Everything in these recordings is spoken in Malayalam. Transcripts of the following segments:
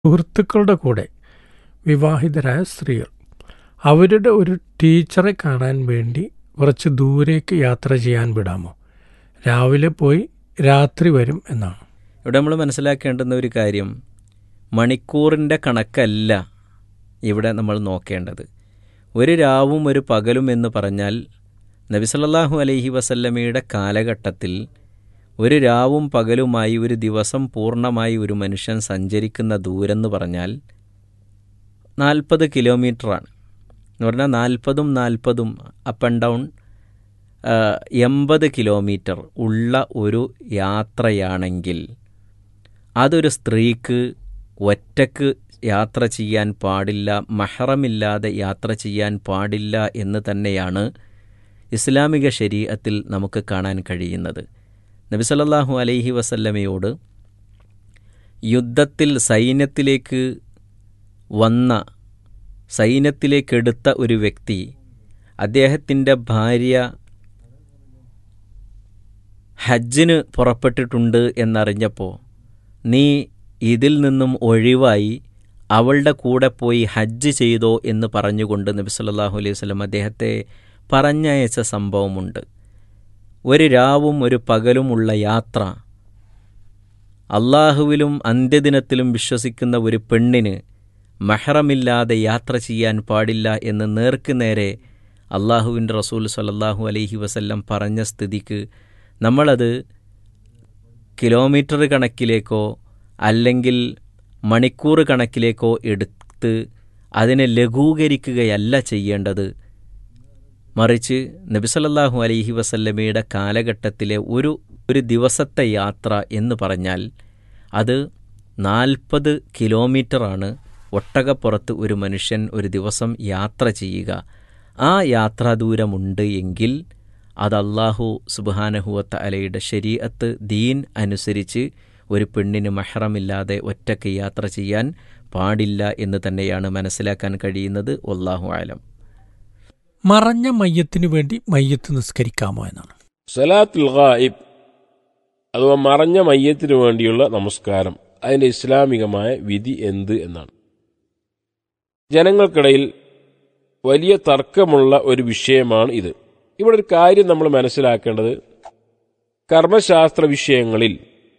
സുഹൃത്തുക്കളുടെ കൂടെ വിവാഹിതരായ സ്ത്രീകൾ അവരുടെ ഒരു ടീച്ചറെ കാണാൻ വേണ്ടി കുറച്ച് ദൂരേക്ക് യാത്ര ചെയ്യാൻ വിടാമോ രാവിലെ പോയി രാത്രി വരും എന്നാണ് ഇവിടെ നമ്മൾ മനസ്സിലാക്കേണ്ടുന്ന ഒരു കാര്യം മണിക്കൂറിൻ്റെ കണക്കല്ല ഇവിടെ നമ്മൾ നോക്കേണ്ടത് ഒരു രാവും ഒരു പകലും എന്ന് പറഞ്ഞാൽ നബിസല്ലാഹു അലൈഹി വസല്ലമയുടെ കാലഘട്ടത്തിൽ ഒരു രാവും പകലുമായി ഒരു ദിവസം പൂർണ്ണമായി ഒരു മനുഷ്യൻ സഞ്ചരിക്കുന്ന ദൂരെന്ന് പറഞ്ഞാൽ നാൽപ്പത് കിലോമീറ്ററാണ് എന്ന് പറഞ്ഞാൽ നാൽപ്പതും നാൽപ്പതും അപ്പ് ആൻഡ് ഡൗൺ എൺപത് കിലോമീറ്റർ ഉള്ള ഒരു യാത്രയാണെങ്കിൽ അതൊരു സ്ത്രീക്ക് ഒറ്റക്ക് യാത്ര ചെയ്യാൻ പാടില്ല മഹറമില്ലാതെ യാത്ര ചെയ്യാൻ പാടില്ല എന്ന് തന്നെയാണ് ഇസ്ലാമിക ശരീഅത്തിൽ നമുക്ക് കാണാൻ കഴിയുന്നത് നബി സല്ലല്ലാഹു അലൈഹി വസല്ലമയോട് യുദ്ധത്തിൽ സൈന്യത്തിലേക്ക് വന്ന സൈന്യത്തിലേക്കെടുത്ത ഒരു വ്യക്തി അദ്ദേഹത്തിൻ്റെ ഭാര്യ ഹജ്ജിന് പുറപ്പെട്ടിട്ടുണ്ട് എന്നറിഞ്ഞപ്പോൾ നീ ഇതിൽ നിന്നും ഒഴിവായി അവളുടെ കൂടെ പോയി ഹജ്ജ് ചെയ്തോ എന്ന് പറഞ്ഞുകൊണ്ട് നബി സല്ലല്ലാഹു അലൈഹി വസല്ലം അദ്ദേഹത്തെ പറഞ്ഞയച്ച സംഭവമുണ്ട് ഒരു രാവും ഒരു പകലുമുള്ള യാത്ര അള്ളാഹുവിലും അന്ത്യദിനത്തിലും വിശ്വസിക്കുന്ന ഒരു പെണ്ണിന് മഹറമില്ലാതെ യാത്ര ചെയ്യാൻ പാടില്ല എന്ന് നേർക്ക് നേരെ അള്ളാഹുവിൻ്റെ റസൂൽ സല്ലല്ലാഹു അലൈഹി വസല്ലം പറഞ്ഞ സ്ഥിതിക്ക് നമ്മളത് കിലോമീറ്റർ കണക്കിലേക്കോ അല്ലെങ്കിൽ മണിക്കൂർ കണക്കിലേക്കോ എടുത്ത് അതിനെ ലഘൂകരിക്കുകയല്ല ചെയ്യേണ്ടത് മറിച്ച് നബിസലല്ലാഹു അലൈഹി വസല്ലമയുടെ കാലഘട്ടത്തിലെ ഒരു ഒരു ദിവസത്തെ യാത്ര എന്ന് പറഞ്ഞാൽ അത് നാൽപ്പത് കിലോമീറ്ററാണ് ഒട്ടകപ്പുറത്ത് ഒരു മനുഷ്യൻ ഒരു ദിവസം യാത്ര ചെയ്യുക ആ യാത്രാദൂരമുണ്ട് എങ്കിൽ അത് അള്ളാഹു സുബാനഹുവത്ത അലയുടെ ശരീഅത്ത് ദീൻ അനുസരിച്ച് ഒരു പെണ്ണിന് മഹറമില്ലാതെ ഒറ്റയ്ക്ക് യാത്ര ചെയ്യാൻ പാടില്ല എന്ന് തന്നെയാണ് മനസ്സിലാക്കാൻ കഴിയുന്നത് ഒല്ലാഹു ആലം മറഞ്ഞ മയ്യത്തിനു വേണ്ടി മയ്യത്ത് നിസ്കരിക്കാമോ എന്നാണ് സലാത്തുൽ ഗായിബ് അഥവാ മറഞ്ഞ മയ്യത്തിനു വേണ്ടിയുള്ള നമസ്കാരം അതിന്റെ ഇസ്ലാമികമായ വിധി എന്ത് എന്നാണ് ജനങ്ങൾക്കിടയിൽ വലിയ തർക്കമുള്ള ഒരു വിഷയമാണ് ഇത് ഇവിടെ ഒരു കാര്യം നമ്മൾ മനസ്സിലാക്കേണ്ടത് കർമ്മശാസ്ത്ര വിഷയങ്ങളിൽ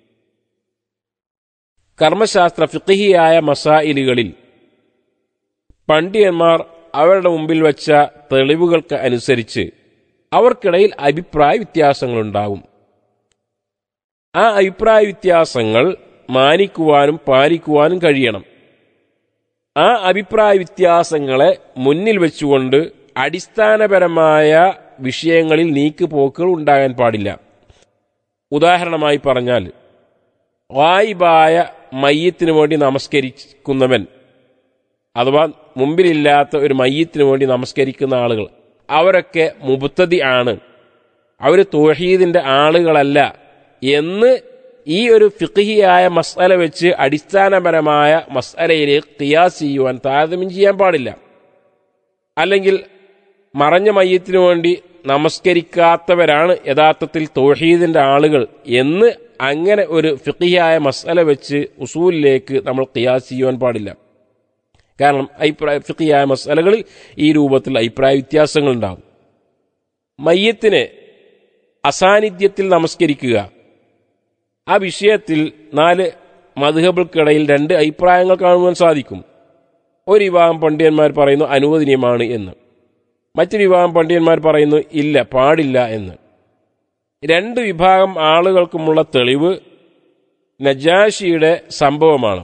കർമ്മശാസ്ത്ര ഫിഖഹിയായ മസായിലുകളിൽ പണ്ഡിതന്മാർ അവരുടെ മുമ്പിൽ വച്ച തെളിവുകൾക്ക് അനുസരിച്ച് അവർക്കിടയിൽ അഭിപ്രായ വ്യത്യാസങ്ങളുണ്ടാകും ആ അഭിപ്രായ വ്യത്യാസങ്ങൾ മാനിക്കുവാനും പാലിക്കുവാനും കഴിയണം ആ അഭിപ്രായ വ്യത്യാസങ്ങളെ മുന്നിൽ വെച്ചുകൊണ്ട് അടിസ്ഥാനപരമായ വിഷയങ്ങളിൽ നീക്കുപോക്കുകൾ ഉണ്ടാകാൻ പാടില്ല ഉദാഹരണമായി പറഞ്ഞാൽ വായിബായ മയ്യത്തിനു വേണ്ടി നമസ്കരിക്കുന്നവൻ അഥവാ മുമ്പിലില്ലാത്ത ഒരു മയ്യത്തിനു വേണ്ടി നമസ്കരിക്കുന്ന ആളുകൾ അവരൊക്കെ മുബത്തതി ആണ് അവർ തോഹീദിന്റെ ആളുകളല്ല എന്ന് ഈ ഒരു ഫിഖിയായ മസാല വെച്ച് അടിസ്ഥാനപരമായ മസാലയിലേക്ക് കിയാസ് ചെയ്യുവാൻ താരതമ്യം ചെയ്യാൻ പാടില്ല അല്ലെങ്കിൽ മറഞ്ഞ മയ്യത്തിനു വേണ്ടി നമസ്കരിക്കാത്തവരാണ് യഥാർത്ഥത്തിൽ തോഹീദിന്റെ ആളുകൾ എന്ന് അങ്ങനെ ഒരു ഫിഖിയായ മസാല വെച്ച് ഉസൂലിലേക്ക് നമ്മൾ കിയാസ് ചെയ്യുവാൻ പാടില്ല കാരണം അഭിപ്രായ ഫിഖിയായ മസാലകളിൽ ഈ രൂപത്തിൽ അഭിപ്രായ വ്യത്യാസങ്ങൾ ഉണ്ടാകും മയ്യത്തിന് അസാന്നിധ്യത്തിൽ നമസ്കരിക്കുക ആ വിഷയത്തിൽ നാല് മധുഹബുകൾക്കിടയിൽ രണ്ട് അഭിപ്രായങ്ങൾ കാണുവാൻ സാധിക്കും ഒരു വിഭാഗം പണ്ഡിതന്മാർ പറയുന്നു അനുവദനീയമാണ് എന്ന് മറ്റൊരു വിഭാഗം പണ്ഡിതന്മാർ പറയുന്നു ഇല്ല പാടില്ല എന്ന് രണ്ട് വിഭാഗം ആളുകൾക്കുമുള്ള തെളിവ് നജാഷിയുടെ സംഭവമാണ്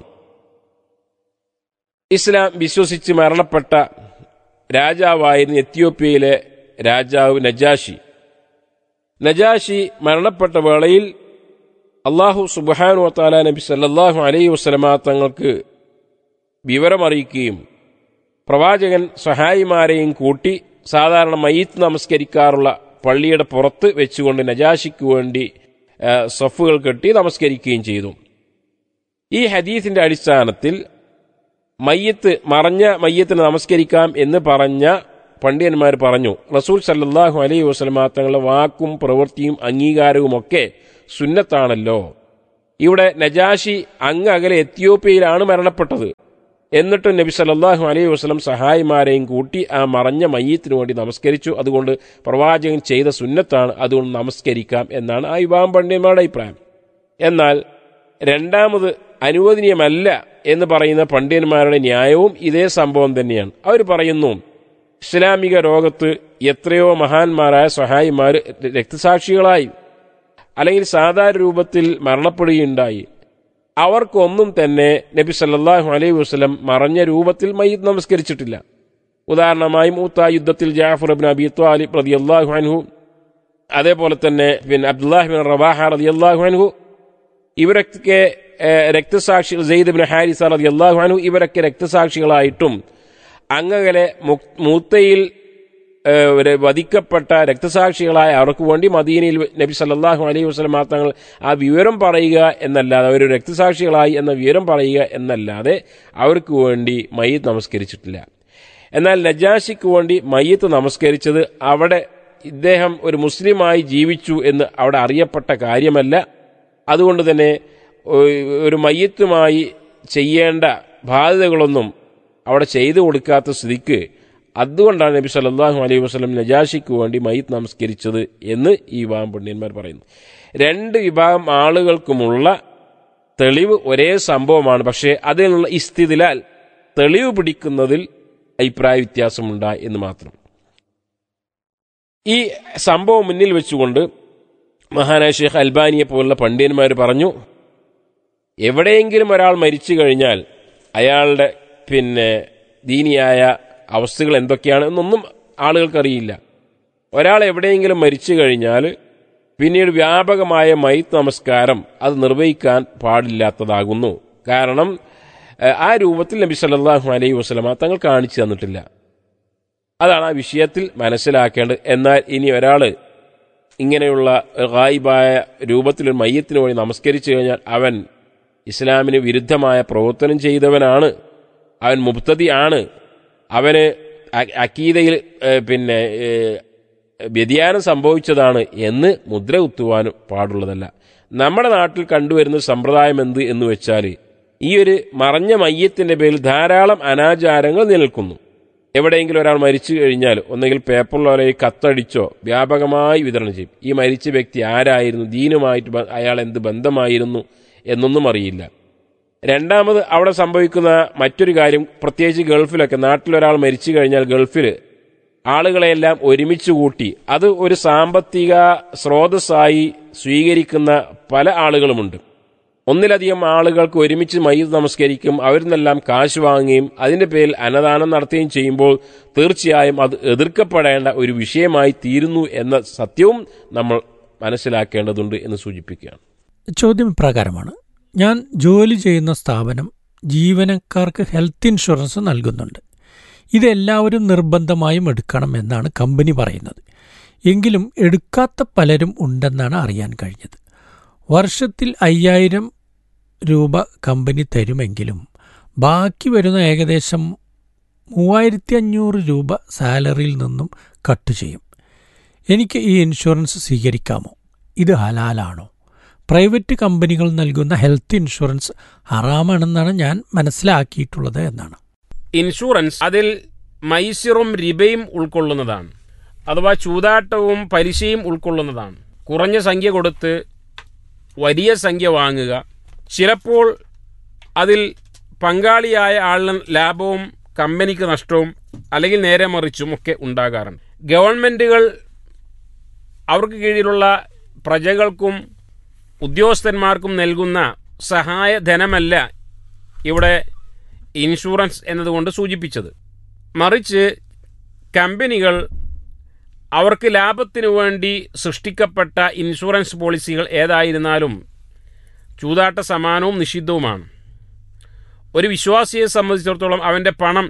ഇസ്ലാം വിശ്വസിച്ച് മരണപ്പെട്ട രാജാവായിരുന്ന എത്യോപ്യയിലെ രാജാവ് നജാഷി നജാഷി മരണപ്പെട്ട വേളയിൽ അള്ളാഹു സുബാനു വത്താല നബി സല്ലാഹു അലൈഹി വസ്ലമ തങ്ങൾക്ക് വിവരമറിയിക്കുകയും പ്രവാചകൻ സഹായിമാരെയും കൂട്ടി സാധാരണ മയ്യത്ത് നമസ്കരിക്കാറുള്ള പള്ളിയുടെ പുറത്ത് വെച്ചുകൊണ്ട് നജാഷിക്ക് വേണ്ടി സഫുകൾ കെട്ടി നമസ്കരിക്കുകയും ചെയ്തു ഈ ഹദീസിന്റെ അടിസ്ഥാനത്തിൽ മയ്യത്ത് മറഞ്ഞ മയ്യത്തിന് നമസ്കരിക്കാം എന്ന് പറഞ്ഞ പണ്ഡിതന്മാർ പറഞ്ഞു റസൂൽ സല്ലാഹു അലൈഹി വസ്ലമ തങ്ങളുടെ വാക്കും പ്രവൃത്തിയും അംഗീകാരവും ഒക്കെ സുന്നത്താണല്ലോ ഇവിടെ നജാഷി അങ്ങ് അകലെ എത്യോപ്യയിലാണ് മരണപ്പെട്ടത് എന്നിട്ടും നബി സല്ലല്ലാഹു അലൈഹി വസല്ലം സഹായിമാരെയും കൂട്ടി ആ മറഞ്ഞ മയ്യത്തിന് വേണ്ടി നമസ്കരിച്ചു അതുകൊണ്ട് പ്രവാചകൻ ചെയ്ത സുന്നത്താണ് അതുകൊണ്ട് നമസ്കരിക്കാം എന്നാണ് ആ വിവാഹം പണ്ഡിതന്മാരുടെ അഭിപ്രായം എന്നാൽ രണ്ടാമത് അനുവദനീയമല്ല എന്ന് പറയുന്ന പണ്ഡിതന്മാരുടെ ന്യായവും ഇതേ സംഭവം തന്നെയാണ് അവർ പറയുന്നു ഇസ്ലാമിക ലോകത്ത് എത്രയോ മഹാന്മാരായ സഹായിമാർ രക്തസാക്ഷികളായി അല്ലെങ്കിൽ സാധാരണ രൂപത്തിൽ മരണപ്പെടുകയുണ്ടായി അവർക്കൊന്നും തന്നെ നബി സല്ലല്ലാഹു അലൈഹി വസല്ലം മറഞ്ഞ രൂപത്തിൽ മയ്യത്ത് നമസ്കരിച്ചിട്ടില്ല ഉദാഹരണമായി മൂത്ത യുദ്ധത്തിൽ ജാഫർ ബിൻ അബി ത്വാലിബ് റളിയല്ലാഹു അൻഹു അതേപോലെ തന്നെ പിന്നെ അബ്ദുല്ലാഹി ബിൻ റവാഹ റളിയല്ലാഹു അൻഹു ഇവരൊക്കെ ഏഹ്, രക്തസാക്ഷി സെയ്ദ് ബിൻ ഹാരിസ റളിയല്ലാഹു അൻഹു ഇവരൊക്കെ രക്തസാക്ഷികളായിട്ടും അങ്ങകലെ മുക്- മൂത്തയിൽ ഏഹ്, ഒരു വധിക്കപ്പെട്ട രക്തസാക്ഷികളായ അവർക്ക് വേണ്ടി മദീനയിൽ നബി സല്ലല്ലാഹു അലൈഹി വസല്ലം തങ്ങൾ ആ വിവരം പറയുക എന്നല്ലാതെ അവർ രക്തസാക്ഷികളായി എന്ന വിവരം പറയുക എന്നല്ലാതെ അവർക്ക് വേണ്ടി മയ്യത്ത് നമസ്കരിച്ചിട്ടില്ല എന്നാൽ നജാഷിക്ക് വേണ്ടി മയ്യത്ത് നമസ്കരിച്ചത് അവിടെ ഇദ്ദേഹം ഒരു മുസ്ലിമായി ജീവിച്ചു എന്ന് അവിടെ അറിയപ്പെട്ട കാര്യമല്ല അതുകൊണ്ട് തന്നെ ഒ- ഒരു മയ്യത്തുമായി ചെയ്യേണ്ട ബാധ്യതകളൊന്നും അവിടെ ചെയ്തു കൊടുക്കാത്ത സ്ഥിതിക്ക് അതുകൊണ്ടാണ് നബി സല്ലല്ലാഹു അലൈഹി വസല്ലം നജാഷിക്ക് വേണ്ടി മയ്യത്ത് നമസ്കരിച്ചത് എന്ന് ഈ വിഭാഗം പണ്ഡിതന്മാർ പറയുന്നു രണ്ട് വിഭാഗം ആളുകൾക്കുമുള്ള തെളിവ് ഒരേ സംഭവമാണ് പക്ഷേ അതിനുള്ള ഇസ്തിദിലാൽ തെളിവ് പിടിക്കുന്നതിൽ അഭിപ്രായ വ്യത്യാസമുണ്ടായി എന്ന് മാത്രം ഈ സംഭവം മുന്നിൽ വെച്ചുകൊണ്ട് മഹാനായ ഷെയ്ഖ് അൽബാനിയെ പോലുള്ള പണ്ഡിതന്മാർ പറഞ്ഞു എവിടെയെങ്കിലും ഒരാൾ മരിച്ചു കഴിഞ്ഞാൽ അയാളുടെ പിന്നെ ദീനിയായ അവസ്ഥകൾ എന്തൊക്കെയാണ് എന്നൊന്നും ആളുകൾക്കറിയില്ല ഒരാൾ എവിടെയെങ്കിലും മരിച്ചു കഴിഞ്ഞാൽ പിന്നീട് വ്യാപകമായ മൈത്ത് നമസ്കാരം അത് നിർവഹിക്കാൻ പാടില്ലാത്തതാകുന്നു കാരണം ഏഹ്, ആ രൂപത്തിൽ നബി സല്ലല്ലാഹു അലൈഹി വസല്ലമ തങ്ങൾ കാണിച്ചു തന്നിട്ടില്ല അതാണ് ആ വിഷയത്തിൽ മനസ്സിലാക്കേണ്ടത് എന്നാൽ ഇനി ഒരാൾ ഇങ്ങനെയുള്ള ഗായിബായ രൂപത്തിലൊരു മയ്യത്തിന് വേണ്ടി നമസ്കരിച്ചു കഴിഞ്ഞാൽ അവൻ ഇസ്ലാമിന് വിരുദ്ധമായ പ്രവർത്തനം ചെയ്തവനാണ് അവൻ മുബ്തദി ആണ് അവന് അ- അക്കീദയിൽ ഏഹ്, പിന്നെ ഏഹ്, വ്യതിയാനം സംഭവിച്ചതാണ് എന്ന് മുദ്ര കുത്തുവാനും പാടുള്ളതല്ല നമ്മുടെ നാട്ടിൽ കണ്ടുവരുന്ന സമ്പ്രദായം എന്ത് എന്ന് വെച്ചാൽ ഈ ഒരു മറഞ്ഞ മയ്യത്തിന്റെ പേരിൽ ധാരാളം അനാചാരങ്ങൾ നിലനിൽക്കുന്നു എവിടെയെങ്കിലും ഒരാൾ മരിച്ചു കഴിഞ്ഞാൽ ഒന്നെങ്കിൽ പേപ്പറിലോ അല്ലെങ്കിൽ കത്തടിച്ചോ വ്യാപകമായി വിതരണം ചെയ്യും ഈ മരിച്ച വ്യക്തി ആരായിരുന്നു ദീനുമായിട്ട് ബ- അയാൾ എന്ത് ബന്ധമായിരുന്നു എന്നൊന്നും അറിയില്ല രണ്ടാമത് അവിടെ സംഭവിക്കുന്ന മറ്റൊരു കാര്യം പ്രത്യേകിച്ച് ഗൾഫിലൊക്കെ നാട്ടിലൊരാൾ മരിച്ചു കഴിഞ്ഞാൽ ഗൾഫിൽ ആളുകളെയെല്ലാം ഒരുമിച്ച് കൂട്ടി അത് ഒരു സാമ്പത്തിക സ്രോതസ്സായി സ്വീകരിക്കുന്ന പല ആളുകളുമുണ്ട് ഒന്നിലധികം ആളുകൾക്ക് ഒരുമിച്ച് മയ്യത്ത് നമസ്കരിക്കും അവരിൽ നിന്നെല്ലാം കാശ് വാങ്ങുകയും അതിന്റെ പേരിൽ അന്നദാനം നടത്തുകയും ചെയ്യുമ്പോൾ തീർച്ചയായും അത് എതിർക്കപ്പെടേണ്ട ഒരു വിഷയമായി തീരുന്നു എന്ന സത്യവും നമ്മൾ മനസ്സിലാക്കേണ്ടതുണ്ട് എന്ന് സൂചിപ്പിക്കുകയാണ് ചോദ്യം ഇപ്രകാരമാണ് ഞാൻ ജോലി ചെയ്യുന്ന സ്ഥാപനം ജീവനക്കാർക്ക് ഹെൽത്ത് ഇൻഷുറൻസ് നൽകുന്നുണ്ട് ഇതെല്ലാവരും നിർബന്ധമായും എടുക്കണം എന്നാണ് കമ്പനി പറയുന്നത് എങ്കിലും എടുക്കാത്ത പലരും ഉണ്ടെന്നാണ് അറിയാൻ കഴിഞ്ഞത് വർഷത്തിൽ അയ്യായിരം രൂപ കമ്പനി തരുമെങ്കിലും ബാക്കി വരുന്ന ഏകദേശം മൂവായിരത്തി അഞ്ഞൂറ് രൂപ സാലറിയിൽ നിന്നും കട്ട് ചെയ്യും എനിക്ക് ഈ ഇൻഷുറൻസ് സ്വീകരിക്കാമോ ഇത് ഹലാലാണോ പ്രൈവറ്റ് കമ്പനികൾ നൽകുന്ന ഹെൽത്ത് ഇൻഷുറൻസ് ഹറാമാണെന്നാണ് ഞാൻ മനസ്സിലാക്കിയിട്ടുള്ളത് എന്നാണ് ഇൻഷുറൻസ് അതിൽ മൈസിറും റിബയും ഉൾക്കൊള്ളുന്നതാണ് അഥവാ ചൂതാട്ടവും പലിശയും ഉൾക്കൊള്ളുന്നതാണ് കുറഞ്ഞ സംഖ്യ കൊടുത്ത് വലിയ സംഖ്യ വാങ്ങുക ചിലപ്പോൾ അതിൽ പങ്കാളിയായ ആളിന് ലാഭവും കമ്പനിക്ക് നഷ്ടവും അല്ലെങ്കിൽ നേരെ മറിച്ചും ഒക്കെ ഉണ്ടാകാറുണ്ട് ഗവൺമെൻറ്റുകൾ അവർക്ക് കീഴിലുള്ള പ്രജകൾക്കും ഉദ്യോഗസ്ഥന്മാർക്കും നൽകുന്ന സഹായ ധനമല്ല ഇവിടെ ഇൻഷുറൻസ് എന്നതുകൊണ്ട് സൂചിപ്പിച്ചത് മറിച്ച് കമ്പനികൾ അവർക്ക് ലാഭത്തിനു വേണ്ടി സൃഷ്ടിക്കപ്പെട്ട ഇൻഷുറൻസ് പോളിസികൾ ഏതായിരുന്നാലും ചൂതാട്ട സമാനവും നിഷിദ്ധവുമാണ് ഒരു വിശ്വാസിയെ സംബന്ധിച്ചിടത്തോളം അവൻ്റെ പണം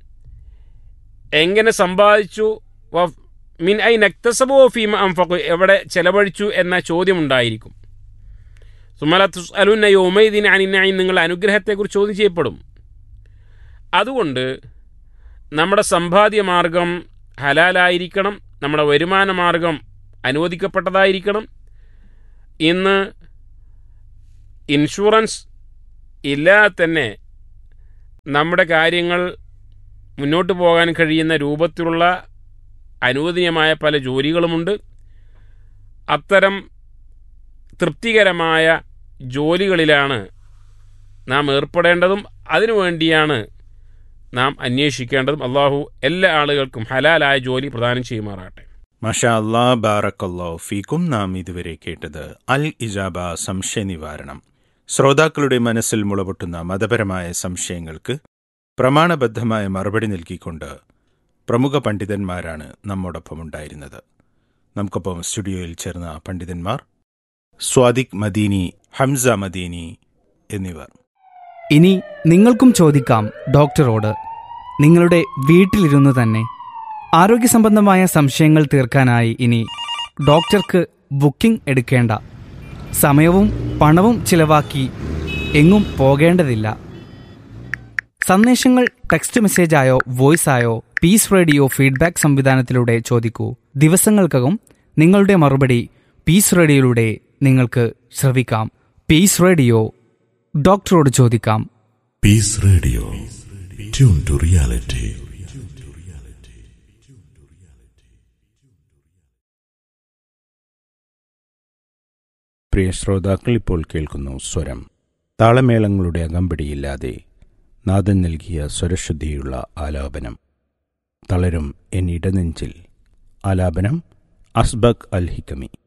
എങ്ങനെ സമ്പാദിച്ചു വ- മിൻ ഐ നക്തസബോ ഫീമ അംഫഖു എവിടെ ചെലവഴിച്ചു എന്ന ചോദ്യമുണ്ടായിരിക്കും സുമല തുസ് അലുന്ന യോമൈദിൻ അനിനായി നിങ്ങൾ അനുഗ്രഹത്തെക്കുറിച്ച് ചോദ്യം ചെയ്യപ്പെടും അതുകൊണ്ട് നമ്മുടെ സമ്പാദ്യ മാർഗം ഹലാലായിരിക്കണം നമ്മുടെ വരുമാന മാർഗം അനുവദിക്കപ്പെട്ടതായിരിക്കണം ഇന്ന് ഇൻഷുറൻസ് ഇല്ലാതെ തന്നെ നമ്മുടെ കാര്യങ്ങൾ മുന്നോട്ട് പോകാൻ കഴിയുന്ന രൂപത്തിലുള്ള അനുവദനീയമായ പല ജോലികളുമുണ്ട് അത്തരം തൃപ്തികരമായ ജോലികളിലാണ് നാം ഏർപ്പെടേണ്ടതും അതിനുവേണ്ടിയാണ് നാം അന്വേഷിക്കേണ്ടതും അള്ളാഹു എല്ലാ ആളുകൾക്കും ഹലാലായ ജോലി പ്രദാനം ചെയ്യുമാറാകട്ടെ മഷാ അല്ലാ ബാറക്കല്ലോ ഫീക്കും നാം ഇതുവരെ കേട്ടത് അൽ ഇജാബ സംശയ നിവാരണം ശ്രോതാക്കളുടെ മനസ്സിൽ മുളപൊട്ടുന്ന മതപരമായ സംശയങ്ങൾക്ക് പ്രമാണബദ്ധമായ മറുപടി നൽകിക്കൊണ്ട് പ്രമുഖ പണ്ഡിതന്മാരാണ് നമ്മോടൊപ്പം ഉണ്ടായിരുന്നത് നമുക്കൊപ്പം സ്റ്റുഡിയോയിൽ ചേർന്ന പണ്ഡിതന്മാർ സ്വാദിഖ് മദീനി ഹംസ മദീനി എന്നിവർ ഇനി നിങ്ങൾക്കും ചോദിക്കാം ഡോക്ടറോട് നിങ്ങളുടെ വീട്ടിലിരുന്ന് തന്നെ ആരോഗ്യ സംബന്ധമായ സംശയങ്ങൾ തീർക്കാനായി ഇനി ഡോക്ടർക്ക് ബുക്കിംഗ് എടുക്കേണ്ട സമയവും പണവും ചിലവാക്കി എങ്ങും പോകേണ്ടതില്ല സന്ദേശങ്ങൾ ടെക്സ്റ്റ് മെസ്സേജായോ വോയിസായോ പീസ് റേഡിയോ ഫീഡ്ബാക്ക് സംവിധാനത്തിലൂടെ ചോദിക്കൂ ദിവസങ്ങൾക്കകം നിങ്ങളുടെ മറുപടി പീസ് റേഡിയോയിലൂടെ നിങ്ങൾക്ക് ശ്രവിക്കാം പീസ് റേഡിയോ ഡോക്ടറോട് ചോദിക്കാം Peace Radio. Tune to reality. പ്രിയ ശ്രോതാക്കൾ ഇപ്പോൾ കേൾക്കുന്നു സ്വരം താളമേളങ്ങളുടെ അകമ്പടിയില്ലാതെ നാദൻ നൽകിയ സ്വരശുദ്ധിയുള്ള ആലാപനം തളരും എൻ ഇടനെഞ്ചിൽ ആലാപനം അസ്ബക് അൽ ഹിക്കമി